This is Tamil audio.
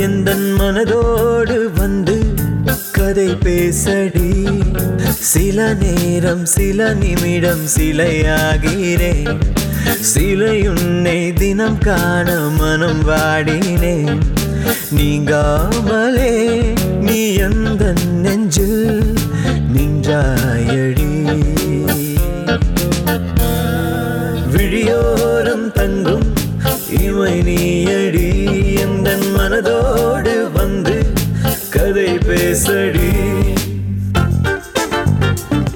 எந்த மனதோடு வந்து கதை பேசடி சில நேரம் சில நிமிடம் சிலையாகிறேன் சிலையுன்னை தினம் காண மனம் வாடினேன் நீங்காமலே நீ எந்த நெஞ்சில் நின்றாயடி விழியோரம் தங்கும் இமை நீயடி எந்த மனதோடு வந்து கதை பேசடி